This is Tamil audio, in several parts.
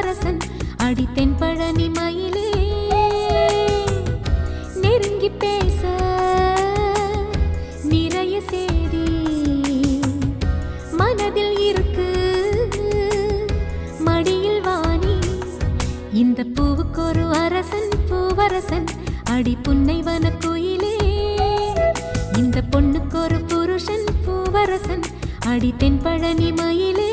பூவரசன் அடி தென்பழனி மயிலே நெருங்கி பேச நிறைய சேதி மனதில் இருக்கு மடியில் வாணி இந்த பூவுக்கு ஒரு அரசன் பூவரசன் அடி புன்னைவன குயிலே இந்த பொண்ணுக்கு ஒரு புருஷன் பூவரசன் அடி தென்பழனி மயிலே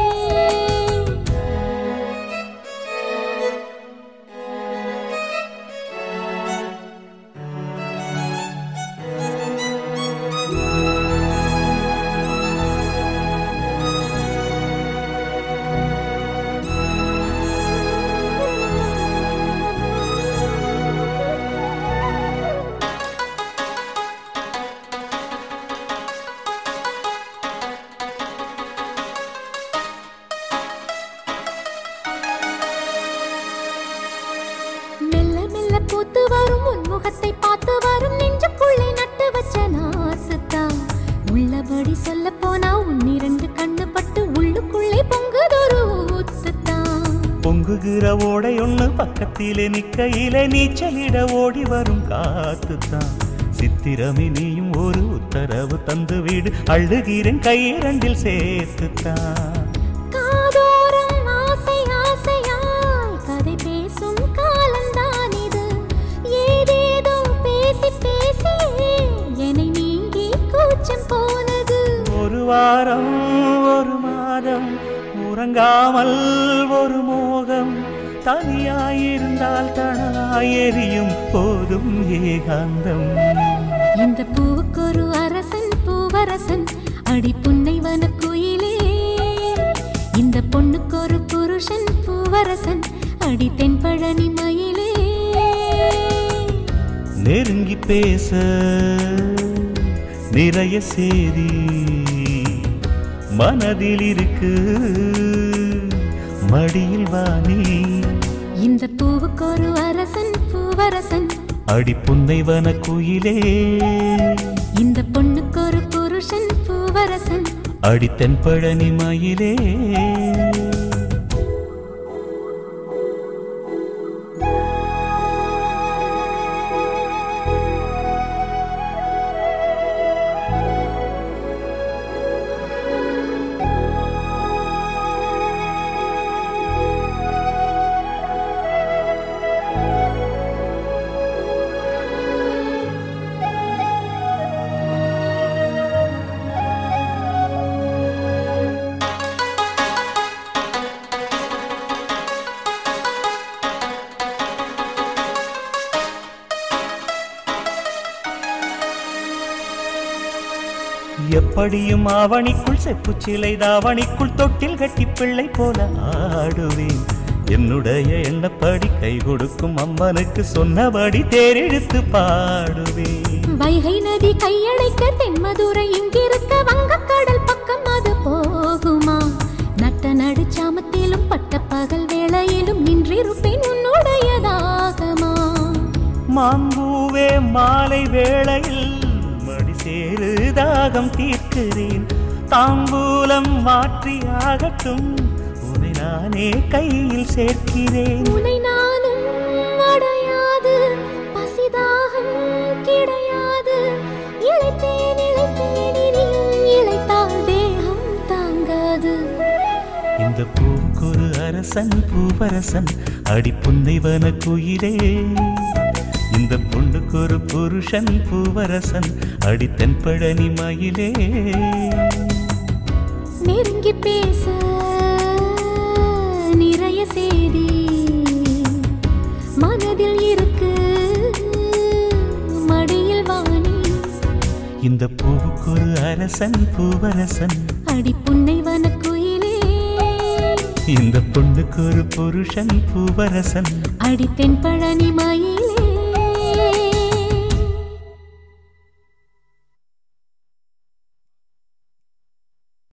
மெல்ல மெல்ல பூத்து வரும் உன் முகத்தை பார்த்து வரும் நெஞ்சுக்குள்ளே நட்டு வச்ச நாசுத்தான் உள்ளபடி சொல்ல போனா உன் இரண்டு கண்ணு பட்டு உள்ளுக்குள்ளே பொங்குதொரு ஊத்துத்தான் பொங்குகிற ஓடை ஒண்ணு பக்கத்திலே நிக்கையிலே நீச்சலிட ஓடி வரும் காத்துத்தான் சித்திரமே நீயும் ஒரு உத்தரவு தந்து வீடு அழுகிறேன் கையிரண்டில் சேர்த்துத்தான் காதோரம் ஆசை ஆசையாய் கதை பேசும் காலம்தான் இது ஏதேதோ பேசி பேசி என்னை நீங்கி கூச்சம் போனது ஒரு வாரம் ஒரு மாதம் உறங்காமல் ஒரு மோகம் தனியாயிருந்தால் தனலாய் எரியும் போதும் ஏகாந்தம் இந்த பூவுக்கு ஒரு அரசன் பூவரசன் அடி புன்னைவன குயிலே இந்த பொண்ணுக்கு ஒரு புருஷன் பூவரசன் அடி தென்பழனி மயிலே நெருங்கி பேச நிறைய சேதி மனதில் இருக்கு மடியில் வாணி இந்த பூவுக்கு ஒரு அரசன் பூவரசன் அடி புன்னைவன குயிலே இந்த பொண்ணுக்கு ஒரு புருஷன் பூவரசன் அடி தென்பழனி மயிலே எப்படியும் ஆவணிக்குள் செப்பு சிலை தாவணிக்குள் தொட்டில் கட்டி பிள்ளை போல ஆடுவேன் என்னுடைய எண்ணப்படி கை கொடுக்கும் அம்மனுக்கு சொன்னபடி தேரெடுத்து பாடுவேன் வைகை நதி கையடைக்க தென்மதுரை இங்கிருக்க வங்கக்கடல் பக்கம் அது போகுமா நட்ட நடுச்சாமத்திலும் பட்ட பகல் வேளையிலும் நின்றிருப்பேன் உன்னுடைய தாகமா மாம்பூவே மாலை வேளையில் மடி சேரு தாகம் தீர்க்கிறேன் தாம்பூலம் மாற்றி ஆகட்டும் உன்னை நானே கையில் சேர்க்கிறேன் உனை நானும் அடையாது பசிதாகம் கிடையாது இழைத்தேன் இழைத்தேன் இனியும் இழைத்தால் தேகம் தாங்காது இந்த பூவுக்கொரு அரசன் பூவரசன் அடி புன்னைவன குயிலே இந்த பொண்ணுக்கு ஒரு புருஷன் பூவரசன் அடி தென்பழனி மயிலே நெருங்கி பேச நிறைய செய்தி மனதில் இருக்கு மடியில் வாணி இந்த பூவுக்கொரு அரசன் பூவரசன் அடி புன்னை வனக்குயிலே இந்த பொண்ணுக்கு ஒரு புருஷன் பூவரசன் அடி தென்பழனி மயிலே